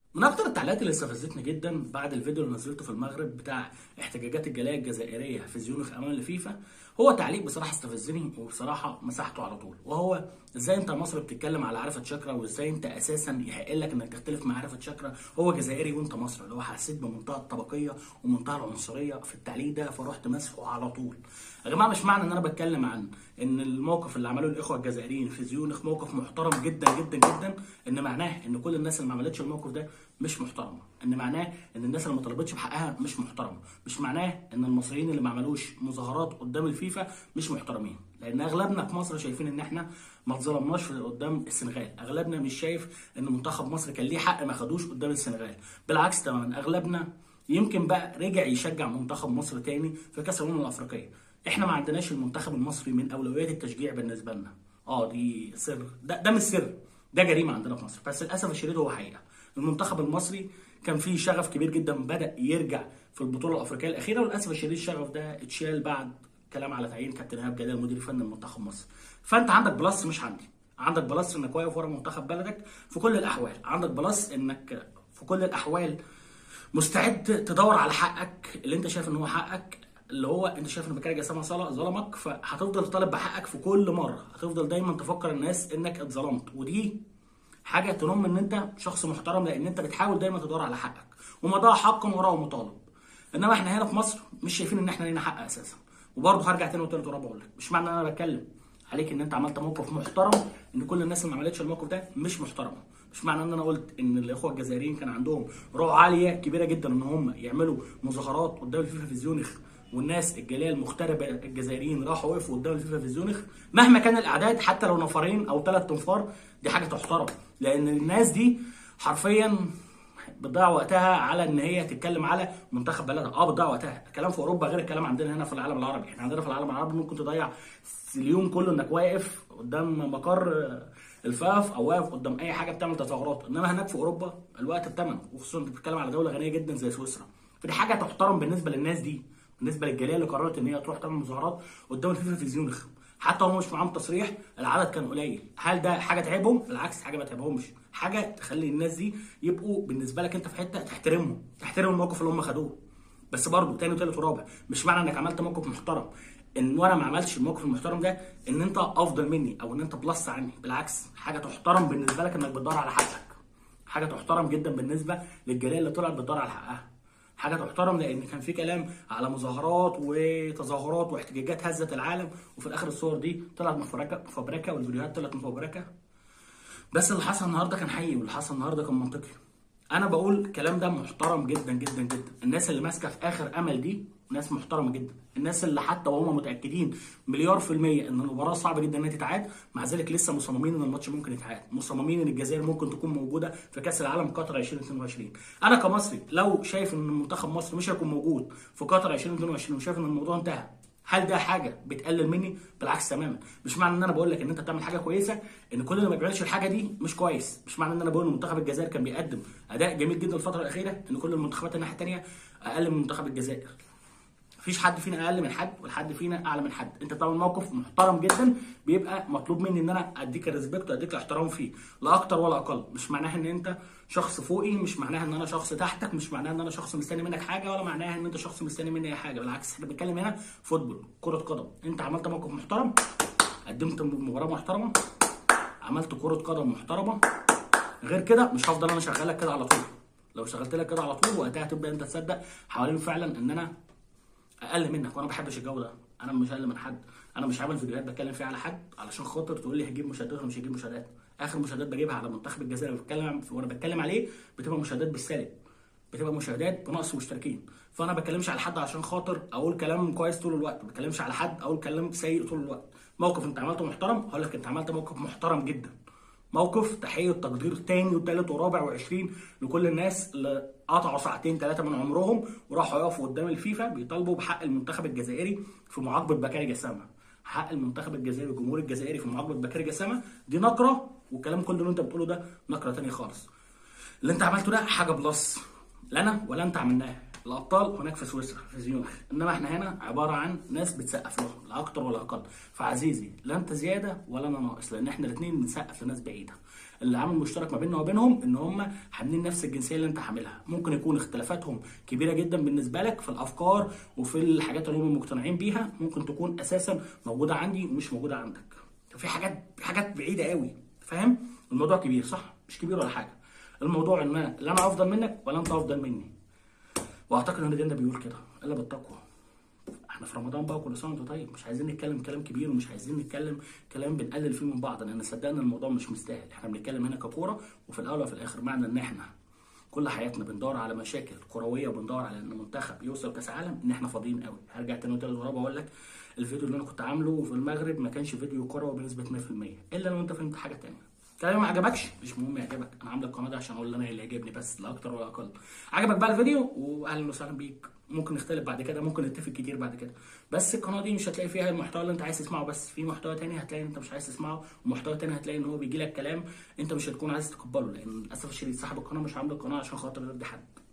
من اكتر التعليقات اللي استفزتني جدا بعد الفيديو اللي نزلته في المغرب بتاع احتجاجات الجاليه الجزائريه في زيونخ امام الفيفا هو تعليق بصراحه استفزني وبصراحه مسحته على طول وهو ازاي انت مصر بتتكلم على عرفه شاكرا وازاي انت اساسا يحق لك انك تختلف مع عرفه شاكرا هو جزائري وانت مصري اللي هو حسيت بمنتهى الطبقيه ومنتهى العنصريه في التعليق ده فرحت مسحه على طول يا جماعه مش معنى ان انا بتكلم عن ان الموقف اللي عملوه الاخوه الجزائريين في زيونخ موقف محترم جدا جدا جدا ان معناه ان كل الناس اللي ما عملتش الموقف ده مش محترمه ان معناه ان الناس اللي ما طلبتش بحقها مش محترمه مش معناه ان المصريين اللي ما عملوش مظاهرات قدام الفيفا مش محترمين لان اغلبنا في مصر شايفين ان احنا ما اتظلمناش قدام السنغال اغلبنا مش شايف ان منتخب مصر كان ليه حق ما خدوش قدام السنغال بالعكس تماما اغلبنا يمكن بقى رجع يشجع منتخب مصر تاني في كاس الامم الافريقيه احنا ما عندناش المنتخب المصري من اولويات التشجيع بالنسبه لنا اه دي سر ده, ده مش سر ده جريمه عندنا في مصر بس للاسف الشديد هو حقيقه المنتخب المصري كان فيه شغف كبير جدا بدا يرجع في البطوله الافريقيه الاخيره وللاسف الشديد الشغف ده اتشال بعد كلام على تعيين كابتن ايهاب جلال مدير فني لمنتخب مصر فانت عندك بلس مش عندي عندك بلس انك واقف ورا منتخب بلدك في كل الاحوال عندك بلس انك في كل الاحوال مستعد تدور على حقك اللي انت شايف ان هو حقك اللي هو انت شايف ان بكاري جسامه ظلمك فهتفضل تطالب بحقك في كل مره هتفضل دايما تفكر الناس انك اتظلمت ودي حاجه تنم ان انت شخص محترم لان انت بتحاول دايما تدور على حقك وما ضاع حق وراه مطالب انما احنا هنا في مصر مش شايفين ان احنا لينا حق اساسا وبرضه هرجع تاني وتالت ورابع اقول لك مش معنى ان انا بتكلم عليك ان انت عملت موقف محترم ان كل الناس اللي ما عملتش الموقف ده مش محترمه مش معنى ان انا قلت ان الاخوه الجزائريين كان عندهم روح عاليه كبيره جدا ان هم يعملوا مظاهرات قدام الفيفا في زيونخ والناس الجاليه المغتربه الجزائريين راحوا وقفوا قدام الفيفا في زيونخ مهما كان الاعداد حتى لو نفرين او ثلاث انفار دي حاجه تحترم لان الناس دي حرفيا بتضيع وقتها على ان هي تتكلم على منتخب بلدها اه بتضيع وقتها الكلام في اوروبا غير الكلام عندنا هنا في العالم العربي احنا عندنا في العالم العربي ممكن تضيع اليوم كله انك واقف قدام مقر الفاف او واقف قدام اي حاجه بتعمل تظاهرات انما هناك في اوروبا الوقت بثمن وخصوصا انت بتتكلم على دوله غنيه جدا زي سويسرا فدي حاجه تحترم بالنسبه للناس دي بالنسبه للجاليه اللي قررت ان هي تروح تعمل مظاهرات قدام الفيفا في زيونخ حتى هم مش معاهم تصريح العدد كان قليل هل ده حاجه تعبهم بالعكس حاجه ما تعبهمش حاجه تخلي الناس دي يبقوا بالنسبه لك انت في حته تحترمهم تحترم الموقف اللي هم خدوه بس برضه تاني وتالت ورابع مش معنى انك عملت موقف محترم ان وانا ما عملتش الموقف المحترم ده ان انت افضل مني او ان انت بلس عني بالعكس حاجه تحترم بالنسبه لك انك بتدور على حقك حاجه تحترم جدا بالنسبه للجاليه اللي طلعت بتدور على حقها حاجه تحترم لان كان في كلام على مظاهرات وتظاهرات واحتجاجات هزت العالم وفي الاخر الصور دي طلعت مفبركه مفبركه والفيديوهات طلعت مفبركه بس اللي حصل النهارده كان حقيقي واللي حصل النهارده كان منطقي انا بقول الكلام ده محترم جدا جدا جدا الناس اللي ماسكه في اخر امل دي ناس محترمه جدا الناس اللي حتى وهم متاكدين مليار في الميه ان المباراه صعبه جدا انها تتعاد مع ذلك لسه مصممين ان الماتش ممكن يتعاد مصممين ان الجزائر ممكن تكون موجوده في كاس العالم قطر 2022 انا كمصري لو شايف ان منتخب مصر مش هيكون موجود في قطر 2022 وشايف ان الموضوع انتهى هل ده حاجه بتقلل مني بالعكس تماما مش معنى ان انا بقول لك ان انت بتعمل حاجه كويسه ان كل اللي ما بيعملش الحاجه دي مش كويس مش معنى ان انا بقول ان منتخب الجزائر كان بيقدم اداء جميل جدا الفتره الاخيره ان كل المنتخبات الناحيه الثانيه اقل من منتخب الجزائر مفيش حد فينا اقل من حد والحد فينا اعلى من حد انت بتعمل موقف محترم جدا بيبقى مطلوب مني ان انا اديك الريسبكت واديك الاحترام فيه لا اكتر ولا اقل مش معناها ان انت شخص فوقي مش معناها ان انا شخص تحتك مش معناها ان انا شخص مستني منك حاجه ولا معناها ان انت شخص مستني مني اي حاجه بالعكس احنا بنتكلم هنا فوتبول كره قدم انت عملت موقف محترم قدمت مباراه محترمه عملت كره قدم محترمه غير كده مش هفضل انا شغالك كده على طول لو شغلت لك كده على طول وقتها تبدا انت تصدق حوالين فعلا ان انا اقل منك وانا ما بحبش الجو ده انا مش اقل من حد انا مش عامل فيديوهات بتكلم فيها على حد علشان خاطر تقول لي هجيب مشاهدات ولا مش هجيب مشاهدات اخر مشاهدات بجيبها على منتخب الجزائر بتكلم وانا بتكلم عليه بتبقى مشاهدات بالسالب بتبقى مشاهدات بنقص مشتركين فانا ما بتكلمش على حد عشان خاطر اقول كلام كويس طول الوقت ما بتكلمش على حد اقول كلام سيء طول الوقت موقف انت عملته محترم هقول لك انت عملت موقف محترم جدا موقف تحيه وتقدير تاني وتالت ورابع وعشرين لكل الناس اللي قطعوا ساعتين ثلاثه من عمرهم وراحوا يقفوا قدام الفيفا بيطالبوا بحق المنتخب الجزائري في معاقبه بكاري جسامه حق المنتخب الجزائري والجمهور الجزائري في معاقبه بكاري جسامه دي نقره والكلام كله اللي انت بتقوله ده نقره تانية خالص اللي انت عملته ده حاجه بلس لا انا ولا انت عملناها الابطال هناك في سويسرا في زيونخ انما احنا هنا عباره عن ناس بتسقف لهم لا اكتر ولا اقل فعزيزي لا انت زياده ولا انا ناقص لان احنا الاثنين بنسقف لناس بعيده اللي عامل مشترك ما بيننا وبينهم ان هم حاملين نفس الجنسيه اللي انت حاملها ممكن يكون اختلافاتهم كبيره جدا بالنسبه لك في الافكار وفي الحاجات اللي هم مقتنعين بيها ممكن تكون اساسا موجوده عندي ومش موجوده عندك في حاجات في حاجات بعيده قوي فاهم الموضوع كبير صح مش كبير ولا حاجه الموضوع ان انا لا انا افضل منك ولا انت افضل مني واعتقد ان الدين ده بيقول كده الا بالتقوى احنا في رمضان بقى كل سنه وانت طيب مش عايزين نتكلم كلام كبير ومش عايزين نتكلم كلام بنقلل فيه من بعض لان صدقنا الموضوع مش مستاهل احنا بنتكلم هنا ككوره وفي الاول وفي الاخر معنى ان احنا كل حياتنا بندور على مشاكل كرويه وبندور على ان منتخب يوصل كاس عالم ان احنا فاضيين قوي هرجع تاني وتالت ورابع واقول لك الفيديو اللي انا كنت عامله في المغرب ما كانش فيديو كروي بنسبه 100% الا لو انت فهمت حاجه تانية كلام ما عجبكش مش مهم يعجبك انا عامل القناه دي عشان اقول انا اللي يعجبني بس لا اكتر ولا اقل عجبك بقى الفيديو واهلا وسهلا بيك ممكن نختلف بعد كده ممكن نتفق كتير بعد كده بس القناه دي مش هتلاقي فيها المحتوى اللي انت عايز تسمعه بس في محتوى تاني هتلاقي انت مش عايز تسمعه ومحتوى تاني هتلاقي ان هو بيجي لك كلام انت مش هتكون عايز تقبله لان للاسف الشديد صاحب القناه مش عامل القناه عشان خاطر يرضي حد